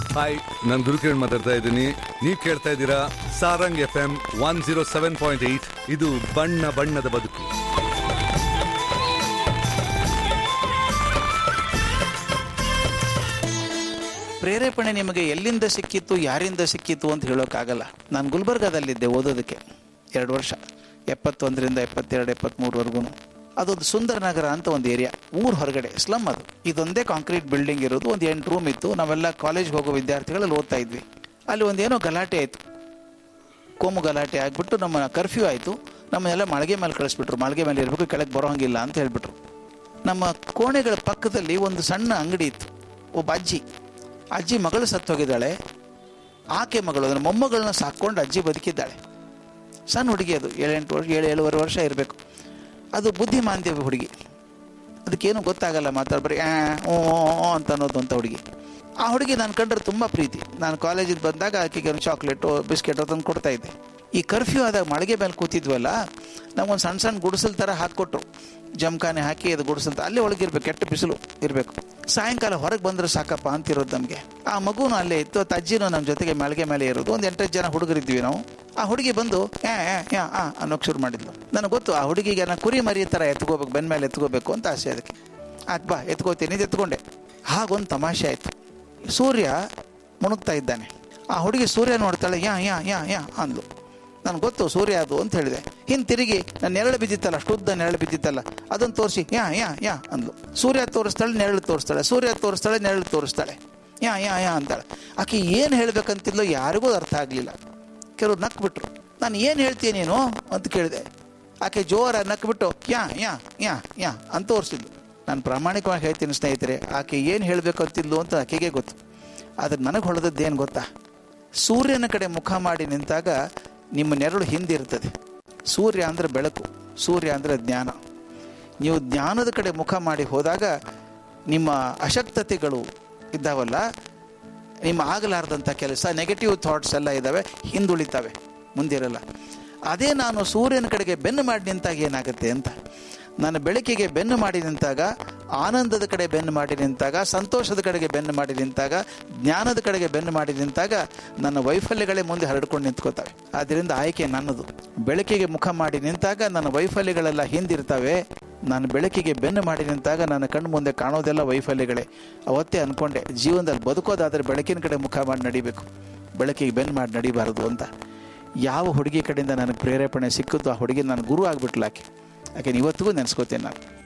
hi ನಾನು ಗುರುಕಿರಣ್ ಮಾತಾಡ್ತಾ ಇದ್ದೀನಿ ನೀವು ಕೇಳ್ತಾ ಇದ್ದೀರಾ Sarang F M one zero seven point eight ಇದು ಬಣ್ಣ ಬಣ್ಣದ ಬದುಕು ಪ್ರೇರೇಪಣೆ ನಿಮಗೆ ಎಲ್ಲಿಂದ ಸಿಕ್ಕಿತ್ತು ಯಾರಿಂದ ಸಿಕ್ಕಿತ್ತು ಅಂತ ಹೇಳೋಕ್ಕಾಗಲ್ಲ ನಾನು ಗುಲ್ಬರ್ಗಾದಲ್ಲಿದ್ದೆ ಓದೋದಕ್ಕೆ ಎರಡು ವರ್ಷ ಎಪ್ಪತ್ತೊಂದರಿಂದ ಎಪ್ಪತ್ತೆರಡು ಎಪ್ಪತ್ತ್ಮೂರವರೆಗೂ ಅದೊಂದು ಸುಂದರ ನಗರ ಅಂತ ಒಂದು ಏರಿಯಾ ಊರು ಹೊರಗಡೆ ಸ್ಲಮ್ ಅದು ಇದೊಂದೇ ಕಾಂಕ್ರೀಟ್ ಬಿಲ್ಡಿಂಗ್ ಇರೋದು ಒಂದು ಎಂಟು ರೂಮ್ ಇತ್ತು ನಾವೆಲ್ಲ ಕಾಲೇಜ್ಗೆ ಹೋಗೋ ವಿದ್ಯಾರ್ಥಿಗಳಲ್ಲಿ ಓದ್ತಾ ಇದ್ವಿ ಅಲ್ಲಿ ಒಂದೇನೋ ಗಲಾಟೆ ಆಯಿತು ಕೋಮು ಗಲಾಟೆ ಆಗಿಬಿಟ್ಟು ನಮ್ಮ ಕರ್ಫ್ಯೂ ಆಯಿತು ನಮ್ಮನ್ನೆಲ್ಲ ಮಾಳಿಗೆ ಮೇಲೆ ಕಳಿಸ್ಬಿಟ್ರು ಮಾಳಿಗೆ ಮೇಲೆ ಇರಬೇಕು ಕೆಳಗೆ ಬರೋ ಹಂಗಿಲ್ಲ ಅಂತ ಹೇಳ್ಬಿಟ್ರು ನಮ್ಮ ಕೋಣೆಗಳ ಪಕ್ಕದಲ್ಲಿ ಒಂದು ಸಣ್ಣ ಅಂಗಡಿ ಇತ್ತು ಒಬ್ಬ ಅಜ್ಜಿ ಅಜ್ಜಿ ಮಗಳು ಸತ್ತೋಗಿದ್ದಾಳೆ ಆಕೆ ಮಗಳು ಅದರ ಮೊಮ್ಮಗಳನ್ನ ಸಾಕೊಂಡು ಅಜ್ಜಿ ಬದುಕಿದ್ದಾಳೆ ಸಣ್ಣ ಹುಡುಗಿ ಅದು ಏಳೆಂಟು ವರ್ಷ ಏಳು ಏಳುವರೆ ವರ್ಷ ಇರಬೇಕು ಅದು ಬುದ್ಧಿಮಾಂದ್ಯ ಹುಡುಗಿ ಅದಕ್ಕೇನು ಗೊತ್ತಾಗಲ್ಲ ಮಾತಾಡ್ ಬರೀ ಆ, ಓ ಓ, ಓ ಅಂತ ಅನ್ನೋದು ಅಂತ ಹುಡುಗಿ ಆ ಹುಡುಗಿ ನಾನು ಕಂಡ್ರೆ ತುಂಬ ಪ್ರೀತಿ ನಾನು ಕಾಲೇಜಿಗೆ ಬಂದಾಗ ಆಕೆಗೆ ಒಂದು ಚಾಕ್ಲೇಟು ಬಿಸ್ಕೆಟು ತಂದು ಕೊಡ್ತಾ ಇದ್ದೆ ಈ ಕರ್ಫ್ಯೂ ಆದಾಗ ಮಳಿಗೆ ಮೇಲೆ ಕೂತಿದ್ವಲ್ಲ ನಮಗೊಂದು ಸಣ್ಣ ಸಣ್ಣ ಗುಡಿಸಲ್ ಥರ ಹಾಕ್ಕೊಟ್ರು ಜಮ್ಖಾನೆ ಹಾಕಿ ಅದು ಗುಡಿಸಲ್ ಅಲ್ಲಿ ಒಳಗಿರ್ಬೇಕು ಕೆಟ್ಟ ಬಿಸಿಲು ಇರಬೇಕು ಸಾಯಂಕಾಲ ಹೊರಗೆ ಬಂದ್ರೆ ಸಾಕಪ್ಪ ಅಂತಿರೋದು ನಮಗೆ ಆ ಮಗುನು ಅಲ್ಲೇ ಇತ್ತು ಆ ಅಜ್ಜಿನೂ ನಮ್ಮ ಜೊತೆಗೆ ಮಳಿಗೆ ಮೇಲೆ ಇರೋದು ಒಂದು ಎಂಟತ್ತು ಜನ ಹುಡುಗರಿದ್ವಿ ನಾವು ಆ ಹುಡುಗಿ ಬಂದು ಯಾ ಯಾ ಯಾ ಆ ಅನ್ನೋಕೆ ಶುರು ಮಾಡಿದ್ಲು ನನಗೆ ಗೊತ್ತು ಆ ಹುಡುಗಿಗೆ ನಾನು ಕುರಿ ಮರಿ ಥರ ಎತ್ಕೋಬೇಕು ಬೆನ್ನ ಮೇಲೆ ಎತ್ಕೋಬೇಕು ಅಂತ ಆಸೆ ಅದಕ್ಕೆ ಆಯ್ತು ಬಾ ಎತ್ಕೋತೀನಿ ಇದು ಎತ್ಕೊಂಡೆ ಹಾಗೊಂದು ತಮಾಷೆ ಆಯಿತು ಸೂರ್ಯ ಮುಣುಗ್ತಾ ಇದ್ದಾನೆ ಆ ಹುಡುಗಿ ಸೂರ್ಯ ನೋಡ್ತಾಳೆ ಯಾ ಯಾ ಯಾ ಯಾ ಅಂದ್ಲು ನನಗೆ ಗೊತ್ತು ಸೂರ್ಯ ಅದು ಅಂತ ಹೇಳಿದೆ ಹಿಂದೆ ತಿರುಗಿ ನನ್ನ ನೆರಳು ಬಿದ್ದಿತ್ತಲ್ಲ ಅಷ್ಟುದ್ದ ನೆರಳು ಬಿದ್ದಿತ್ತಲ್ಲ ಅದನ್ನು ತೋರಿಸಿ ಯಾ ಯಾ ಯಾ ಅಂದ್ಲು ಸೂರ್ಯ ತೋರಿಸ್ತಾಳೆ ನೆರಳು ತೋರಿಸ್ತಾಳೆ ಸೂರ್ಯ ತೋರಿಸ್ತಾಳೆ ನೆರಳು ತೋರಿಸ್ತಾಳೆ ಯಾ ಯಾ ಯಾ ಅಂತಾಳೆ ಆಕೆ ಏನು ಹೇಳ್ಬೇಕಂತಿದ್ಲೋ ಯಾರಿಗೂ ಅರ್ಥ ಆಗಲಿಲ್ಲ ಕೆಲವ್ರು ನಕ್ಬಿಟ್ರು ನಾನು ಏನು ಹೇಳ್ತೀನಿ ನೀನು ಅಂತ ಕೇಳಿದೆ ಆಕೆ ಜೋರ ನಕ್ಬಿಟ್ಟು ಯಾ ಯಾ ಯಾ ಯಾ ಅಂತ ತೋರಿಸಿದ್ಲು ನಾನು ಪ್ರಾಮಾಣಿಕವಾಗಿ ಹೇಳ್ತೀನಿ ಸ್ನೇಹಿತರೆ ಆಕೆ ಏನು ಹೇಳಬೇಕಂತಿದ್ಲು ಅಂತ ಆಕೆಗೆ ಗೊತ್ತು ಆದರೆ ನನಗೆ ಹೊಳೆದದ್ದು ಏನು ಗೊತ್ತಾ ಸೂರ್ಯನ ಕಡೆ ಮುಖ ಮಾಡಿ ನಿಂತಾಗ ನಿಮ್ಮ ನೆರಳು ಹಿಂದಿರ್ತದೆ ಸೂರ್ಯ ಅಂದರೆ ಬೆಳಕು ಸೂರ್ಯ ಅಂದರೆ ಜ್ಞಾನ ನೀವು ಜ್ಞಾನದ ಕಡೆ ಮುಖ ಮಾಡಿ ಹೋದಾಗ ನಿಮ್ಮ ಅಶಕ್ತತೆಗಳು ಇದ್ದಾವಲ್ಲ ನಿಮ್ಮ ಆಗಲಾರ್ದಂಥ ಕೆಲಸ ನೆಗೆಟಿವ್ ಥಾಟ್ಸ್ ಎಲ್ಲ ಇದ್ದಾವೆ ಹಿಂದುಳಿತಾವೆ ಮುಂದಿರಲ್ಲ ಅದೇ ನಾನು ಸೂರ್ಯನ ಕಡೆಗೆ ಬೆನ್ನು ಮಾಡಿ ನಿಂತಾಗ ಏನಾಗುತ್ತೆ ಅಂತ ನಾನು ಬೆಳಕಿಗೆ ಬೆನ್ನು ಮಾಡಿ ನಿಂತಾಗ ಆನಂದದ ಕಡೆ ಬೆನ್ನು ಮಾಡಿ ನಿಂತಾಗ ಸಂತೋಷದ ಕಡೆಗೆ ಬೆನ್ನು ಮಾಡಿ ನಿಂತಾಗ ಜ್ಞಾನದ ಕಡೆಗೆ ಬೆನ್ನು ಮಾಡಿ ನಿಂತಾಗ ನನ್ನ ವೈಫಲ್ಯಗಳೇ ಮುಂದೆ ಹರಡ್ಕೊಂಡು ನಿಂತ್ಕೋತವೆ ಆದ್ದರಿಂದ ಆಯ್ಕೆ ನನ್ನದು ಬೆಳಕಿಗೆ ಮುಖ ಮಾಡಿ ನಿಂತಾಗ ನನ್ನ ವೈಫಲ್ಯಗಳೆಲ್ಲ ಹಿಂದಿರ್ತವೆ ನಾನು ಬೆಳಕಿಗೆ ಬೆನ್ನು ಮಾಡಿ ನಿಂತಾಗ ನನ್ನ ಕಣ್ಣು ಮುಂದೆ ಕಾಣೋದೆಲ್ಲ ವೈಫಲ್ಯಗಳೇ ಅವತ್ತೇ ಅನ್ಕೊಂಡೆ ಜೀವನದಲ್ಲಿ ಬದುಕೋದಾದರೆ ಬೆಳಕಿನ ಕಡೆ ಮುಖ ಮಾಡಿ ನಡಿಬೇಕು ಬೆಳಕಿಗೆ ಬೆನ್ನು ಮಾಡಿ ನಡಿಬಾರದು ಅಂತ ಯಾವ ಹುಡುಗಿ ಕಡೆಯಿಂದ ನನಗೆ ಪ್ರೇರೇಪಣೆ ಸಿಕ್ಕಿತ್ತು ಆ ಹುಡುಗಿ ನಾನು ಗುರು ಆಗಿಬಿಟ್ಲಾಕೆ ಯಾಕೆ ಇವತ್ತಿಗೂ ನೆನೆಸ್ಕೋತೇನೆ ನಾನು